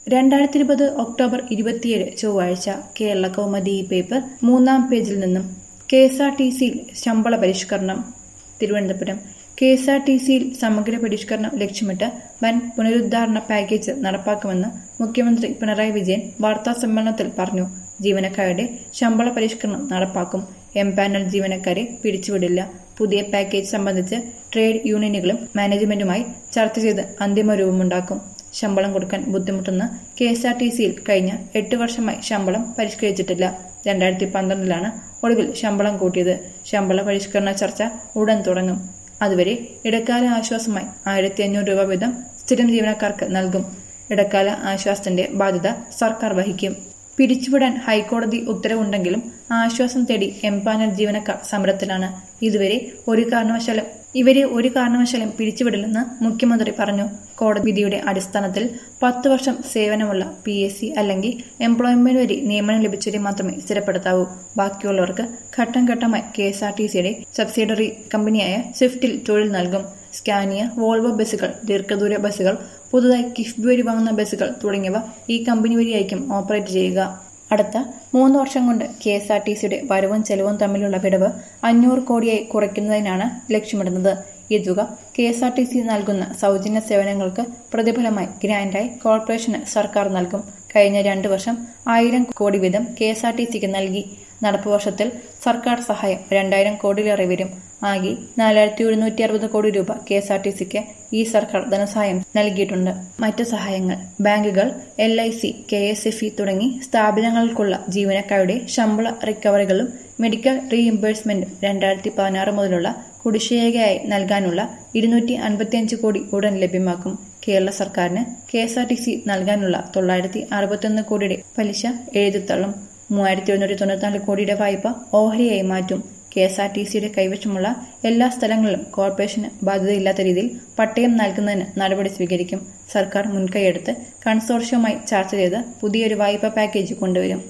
രണ്ടായിരത്തി ഇരുപത് ഒക്ടോബർ ഇരുപത്തിയേഴ് ചൊവ്വാഴ്ച കേരള കൗമുദി പേപ്പർ മൂന്നാം പേജിൽ നിന്നും കെ എസ് ആർ ടി സിയിൽ ശമ്പള പരിഷ്കരണം Thiruvananthapuram K S R T സിയിൽ സമഗ്ര പരിഷ്കരണം ലക്ഷ്യമിട്ട് വൻ പുനരുദ്ധാരണ പാക്കേജ് നടപ്പാക്കുമെന്ന് മുഖ്യമന്ത്രി പിണറായി വിജയൻ വാർത്താ സമ്മേളനത്തിൽ പറഞ്ഞു ജീവനക്കാരുടെ ശമ്പള പരിഷ്കരണം നടപ്പാക്കും എംപാനൽ ജീവനക്കാരെ പിരിച്ചുവിടില്ല പുതിയ പാക്കേജ് സംബന്ധിച്ച് ട്രേഡ് യൂണിയനുകളും മാനേജ്മെന്റുമായി ചർച്ച ചെയ്ത് അന്തിമ രൂപമുണ്ടാക്കും ശമ്പളം കൊടുക്കാൻ ബുദ്ധിമുട്ടുന്ന കെ എസ് ആർ ടി സിയിൽ കഴിഞ്ഞ എട്ട് വർഷമായി ശമ്പളം പരിഷ്കരിച്ചിട്ടില്ല രണ്ടായിരത്തി പന്ത്രണ്ടിലാണ് ഒടുവിൽ ശമ്പളം കൂട്ടിയത് ശമ്പള പരിഷ്കരണ ചർച്ച ഉടൻ തുടങ്ങും അതുവരെ ഇടക്കാല ആശ്വാസമായി ആയിരത്തി അഞ്ഞൂറ് രൂപ വീതം സ്ഥിരം ജീവനക്കാർക്ക് നൽകും ഇടക്കാല ആശ്വാസത്തിന്റെ ബാധ്യത സർക്കാർ വഹിക്കും പിരിച്ചുവിടാൻ ഹൈക്കോടതി ഉത്തരവുണ്ടെങ്കിലും ആശ്വാസം തേടി എംപാനൽ ജീവനക്കാർ സമരത്തിലാണ് ഇതുവരെ ഒരു കാരണവശാലും ഇവരെ ഒരു കാരണവശാലും പിരിച്ചുവിടില്ലെന്ന് മുഖ്യമന്ത്രി പറഞ്ഞു കോടതി വിധിയുടെ അടിസ്ഥാനത്തിൽ പത്ത് വർഷം സേവനമുള്ള പി എസ് സി അല്ലെങ്കിൽ എംപ്ലോയ്മെന്റ് വഴി നിയമനം ലഭിച്ചവരെ മാത്രമേ സ്ഥിരപ്പെടുത്താവൂ ബാക്കിയുള്ളവർക്ക് ഘട്ടം ഘട്ടമായി കെ എസ് ആർ ടി സിയുടെ സബ്സിഡറി കമ്പനിയായ സ്വിഫ്റ്റിൽ തൊഴിൽ നൽകും സ്കാനിയ വോൾവോ ബസ്സുകൾ ദീർഘദൂര ബസ്സുകൾ പുതുതായി കിഫ്ബി വഴി വാങ്ങുന്ന ബസ്സുകൾ തുടങ്ങിയവ ഈ കമ്പനി വഴിയായിരിക്കും ഓപ്പറേറ്റ് ചെയ്യുക അടുത്ത മൂന്ന് വർഷം കൊണ്ട് കെ എസ് ആർ ടി സിയുടെ വരവും ചെലവും തമ്മിലുള്ള വിടവ് അഞ്ഞൂറ് കോടിയായി കുറയ്ക്കുന്നതിനാണ് ലക്ഷ്യമിടുന്നത് ഈ തുക K S R T C നൽകുന്ന സൗജന്യ സേവനങ്ങൾക്ക് പ്രതിഫലമായി ഗ്രാന്റായി കോർപ്പറേഷന് സർക്കാർ നൽകും കഴിഞ്ഞ രണ്ടു വർഷം ആയിരം കോടി വീതം കെ എസ് ആർ ടി സിക്ക് നൽകി നടപ്പ് വർഷത്തിൽ സർക്കാർ സഹായം രണ്ടായിരം കോടിയിലേറെ വരും ആകെ നാലായിരത്തി എഴുന്നൂറ്റി അറുപത് കോടി രൂപ കെ എസ് ആർ ടി സിക്ക് ഈ സർക്കാർ ധനസഹായം നൽകിയിട്ടുണ്ട് മറ്റു സഹായങ്ങൾ ബാങ്കുകൾ L I C K S F E തുടങ്ങി സ്ഥാപനങ്ങൾക്കുള്ള ജീവനക്കാരുടെ ശമ്പള റിക്കവറികളും മെഡിക്കൽ റീഇംബേഴ്സ്മെന്റും രണ്ടായിരത്തി പതിനാറ് മുതലുള്ള കുടിശ്ശികയായി നൽകാനുള്ള ഇരുന്നൂറ്റി അൻപത്തിയഞ്ച് കോടി ഉടൻ ലഭ്യമാക്കും കേരള സർക്കാരിന് K S R T C നൽകാനുള്ള തൊള്ളായിരത്തി അറുപത്തൊന്ന് കോടിയുടെ പലിശ എഴുതിത്തള്ളും മൂവായിരത്തി എഴുന്നൂറ്റി തൊണ്ണൂറ്റിനാല് കോടിയുടെ വായ്പ ഓഹരിയായി മാറ്റും കെ എസ് ആർ ടി സിയുടെ കൈവശമുള്ള എല്ലാ സ്ഥലങ്ങളിലും കോർപ്പറേഷന് ബാധ്യതയില്ലാത്ത രീതിയിൽ പട്ടയം നൽകുന്നതിന് നടപടി സ്വീകരിക്കും സർക്കാർ മുൻകൈയെടുത്ത് കൺസോർഷ്യവുമായി ചർച്ച ചെയ്ത് പുതിയൊരു വായ്പാ പാക്കേജ് കൊണ്ടുവരും